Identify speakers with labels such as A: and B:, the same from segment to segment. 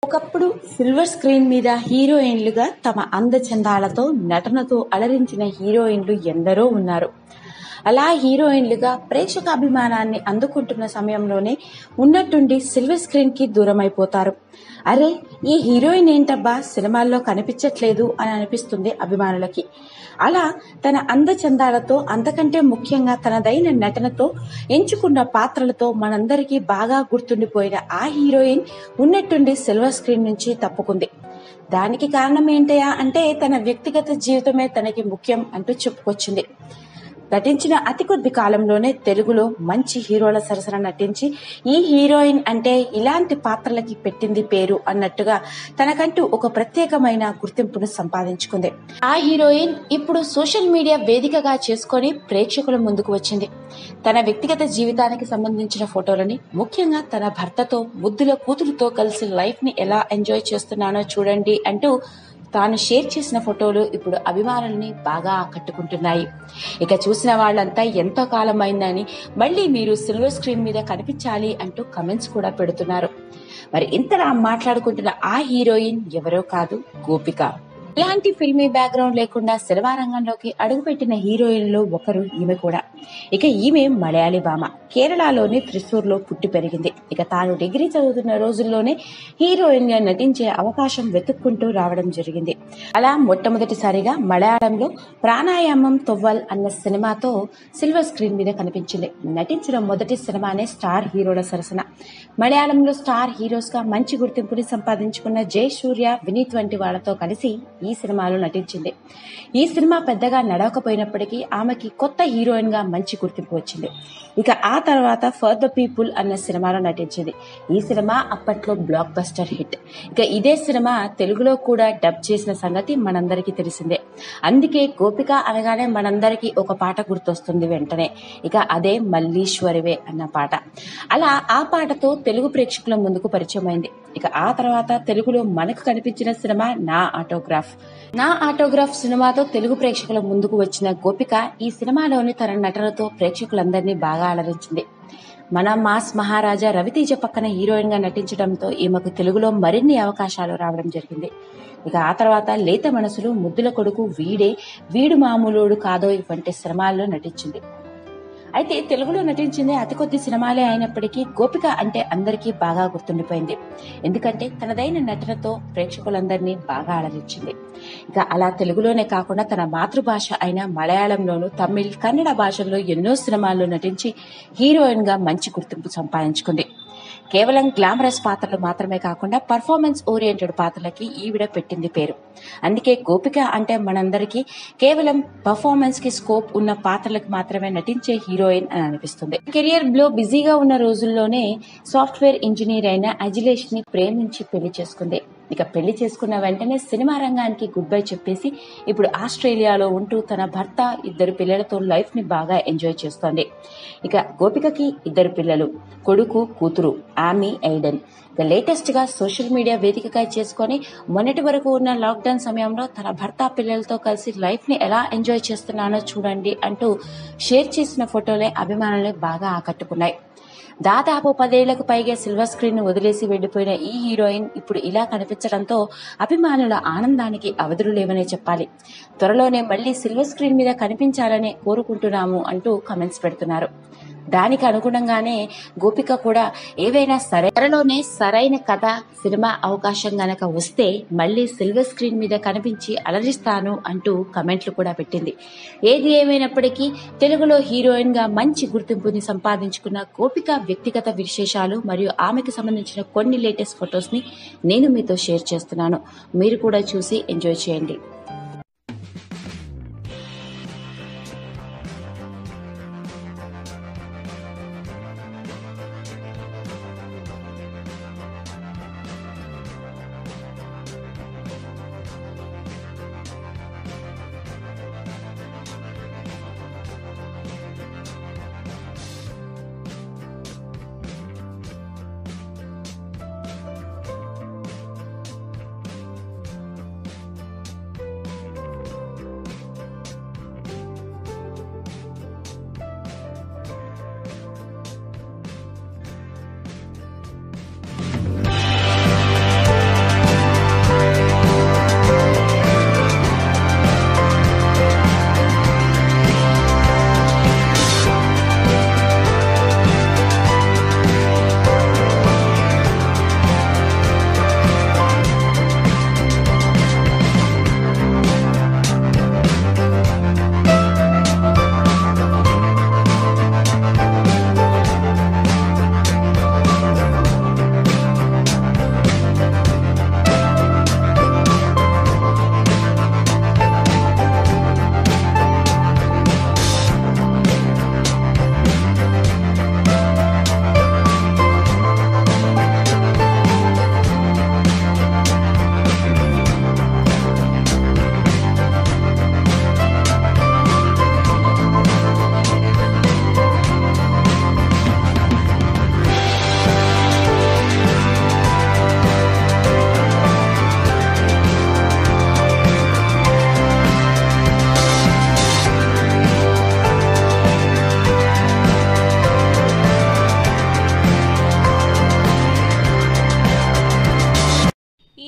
A: ఒకప్పుడు silver screen మీద హీరోయిన్లుగా తమ అందచందాలతో నటనతో అలరించిన హీరోయిన్లు ఎందరో ఉన్నారు అలా హీరోయిన్లుగా ప్రేక్షకాభిమానాన్ని అందుకుంటున్న సమయంలోనే ఉన్నట్టుండి సిల్వర్ స్క్రీన్ కి దూరమైపోతారు అరే ఈ హీరోయిన్ ఏంటబ్బా సినిమాల్లో కనిపించట్లేదు అని అనిపిస్తుంది అభిమానులకి అలా తన అందచందాలతో అంతకంటే ముఖ్యంగా తనదైన నటనతో ఎంచుకున్న పాత్రలతో మనందరికీ బాగా గుర్తుండిపోయిన ఆ హీరోయిన్ ఉన్నట్టుండి సిల్వర్ స్క్రీన్ నుంచి తప్పుకుంది దానికి కారణం ఏంటయా అంటే తన వ్యక్తిగత జీవితమే తనకి ముఖ్యం అంటూ చెప్పుకొచ్చింది నటించిన అతి కొద్ది కాలంలోనే తెలుగులో మంచి హీరోల సరసన నటించి ఈ హీరోయిన్ అంటే ఇలాంటి పాత్రలకి పెట్టింది పేరు అన్నట్టుగా తనకంటూ ఒక ప్రత్యేకమైన గుర్తింపును సంపాదించుకుంది ఆ హీరోయిన్ ఇప్పుడు సోషల్ మీడియా వేదికగా చేసుకొని ప్రేక్షకుల ముందుకు వచ్చింది తన వ్యక్తిగత జీవితానికి సంబంధించిన ఫోటోలని ముఖ్యంగా తన భర్తతో ముద్దుల కూతురుతో కలిసి లైఫ్ ని ఎలా ఎంజాయ్ చేస్తున్నానో చూడండి అంటూ తాను షేర్ చేసిన ఫోటోలు ఇప్పుడు అభిమానుల్ని బాగా ఆకట్టుకుంటున్నాయి ఇక చూసిన వాళ్ళంతా ఎంతో కాలం అయిందని మళ్ళీ మీరు సిల్వర్ స్క్రీన్ మీద కనిపించాలి అంటూ కమెంట్స్ కూడా పెడుతున్నారు మరి ఇంతలా మాట్లాడుకుంటున్న ఆ హీరోయిన్ ఎవరో కాదు గోపిక ఇలాంటి ఫిల్మీ బ్యాక్గ్రౌండ్ లేకుండా సినిమా రంగంలోకి అడుగుపెట్టిన హీరోయిన్లో ఒకరు ఈమె కూడా ఇక ఈమె మలయాళీ భామ కేరళలోని త్రిశూర్లో పుట్టి పెరిగింది ఇక తాను డిగ్రీ చదువుతున్న రోజుల్లోనే హీరోయిన్ గా నటించే అవకాశం వెతుక్కుంటూ రావడం జరిగింది అలా మొట్టమొదటిసారిగా మలయాళంలో ప్రాణాయామం తొవ్వల్ అన్న సినిమాతో సిల్వర్ స్క్రీన్ మీద కనిపించింది నటించిన మొదటి సినిమానే స్టార్ హీరోల సరసన మలయాళంలో స్టార్ హీరోస్ గా మంచి గుర్తింపుని సంపాదించుకున్న జై సూర్య వినీత్ వంటి వాళ్ళతో కలిసి ఈ సినిమాలో నటించింది ఈ సినిమా పెద్దగా నడవకపోయినప్పటికీ ఆమెకి కొత్త హీరోయిన్ గా మంచి గుర్తింపు వచ్చింది ఇక ఆ తర్వాత ఫర్ ద పీపుల్ అన్న సినిమాలో నటించింది ఈ సినిమా అప్పట్లో బ్లాక్ బస్టర్ హిట్ ఇక ఇదే సినిమా తెలుగులో కూడా డబ్ చేసిన సంగతి మనందరికీ తెలిసిందే అందుకే గోపిక అనగానే మనందరికీ ఒక పాట గుర్తొస్తుంది వెంటనే ఇక అదే మల్లీశ్వరివే అన్న పాట అలా ఆ పాటతో తెలుగు ప్రేక్షకుల ముందుకు పరిచయం అయింది ఇక ఆ తర్వాత తెలుగులో మనకు కనిపించిన సినిమా నా ఆటోగ్రాఫ్ నా ఆటోగ్రాఫ్ సినిమాతో తెలుగు ప్రేక్షకుల ముందుకు వచ్చిన గోపిక ఈ సినిమాలోని తన నటనతో ప్రేక్షకులందరినీ బాగా అలరించింది మన మాస్ మహారాజా రవితేజ పక్కన హీరోయిన్ గా నటించడంతో ఈమెకు తెలుగులో మరిన్ని అవకాశాలు రావడం జరిగింది ఇక ఆ తర్వాత లేత మనసులు ముద్దుల కొడుకు వీడే వీడు మామూలుడు కాదో వంటి సినిమాల్లో నటించింది అయితే తెలుగులో నటించింది అతి కొద్ది సినిమాలే అయినప్పటికీ గోపిక అంటే అందరికీ బాగా గుర్తుండిపోయింది ఎందుకంటే తనదైన నటనతో ప్రేక్షకులందరినీ బాగా అలరించింది ఇక అలా తెలుగులోనే కాకుండా తన మాతృభాష అయిన మలయాళంలోను తమిళ్ కన్నడ భాషల్లో ఎన్నో సినిమాల్లో నటించి హీరోయిన్ గా మంచి గుర్తింపు సంపాదించుకుంది కేవలం గ్లామరస్ పాత్రలు మాత్రమే కాకుండా పర్ఫార్మెన్స్ ఓరియంటెడ్ పాత్రలకి ఈవిడ పెట్టింది పేరు అందుకే గోపిక అంటే మనందరికీ కేవలం పర్ఫార్మెన్స్ కి స్కోప్ ఉన్న పాత్రలకు మాత్రమే నటించే హీరోయిన్ అని అనిపిస్తుంది కెరియర్ లో బిజీగా ఉన్న రోజుల్లోనే సాఫ్ట్వేర్ ఇంజనీర్ అయిన అజిలేష్ ని ప్రేమించి పెళ్లి చేసుకుంది ఇక పెళ్లి చేసుకున్న వెంటనే సినిమా రంగానికి గుడ్ బై చెప్పేసి ఇప్పుడు ఆస్ట్రేలియాలో ఉంటూ తన భర్త ఇద్దరు పిల్లలతో లైఫ్ ని బాగా ఎంజాయ్ చేస్తోంది ఇక గోపికకి ఇద్దరు పిల్లలు కొడుకు కూతురు ఆమీ ఐడెన్ ఇక లేటెస్ట్ గా సోషల్ మీడియా వేదికగా చేసుకొని మొన్నటి వరకు ఉన్న లాక్డౌన్ సమయంలో తన భర్త పిల్లలతో కలిసి లైఫ్ ని ఎలా ఎంజాయ్ చేస్తున్నానో చూడండి అంటూ షేర్ చేసిన ఫోటోలే అభిమానుల్ని బాగా ఆకట్టుకున్నాయి దాదాపు పదేళ్లకు పైగా సిల్వర్ స్క్రీన్ ను వదిలేసి వెళ్లిపోయిన ఈ హీరోయిన్ ఇప్పుడు ఇలా కనిపించడంతో అభిమానుల ఆనందానికి అవధులు లేవనే చెప్పాలి త్వరలోనే మళ్లీ సిల్వర్ స్క్రీన్ మీద కనిపించాలని కోరుకుంటున్నాము అంటూ కమెంట్స్ పెడుతున్నారు దానికి అనుగుణంగానే గోపిక కూడా ఏవైనా సరే త్వరలోనే సరైన కథ సినిమా అవకాశం గనక వస్తే మళ్ళీ సిల్వర్ స్క్రీన్ మీద కనిపించి అలరిస్తాను అంటూ కమెంట్లు కూడా పెట్టింది ఏది ఏమైనప్పటికీ తెలుగులో హీరోయిన్ గా మంచి గుర్తింపుని సంపాదించుకున్న గోపిక వ్యక్తిగత విశేషాలు మరియు ఆమెకు సంబంధించిన కొన్ని లేటెస్ట్ ఫొటోస్ ని నేను మీతో షేర్ చేస్తున్నాను మీరు కూడా చూసి ఎంజాయ్ చేయండి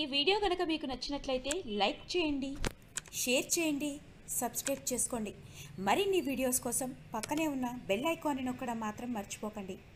A: ఈ వీడియో కనుక మీకు నచ్చినట్లయితే లైక్ చేయండి షేర్ చేయండి సబ్స్క్రైబ్ చేసుకోండి మరిన్ని వీడియోస్ కోసం పక్కనే ఉన్న బెల్ ఐకాన్ని నొక్కడం మాత్రం మర్చిపోకండి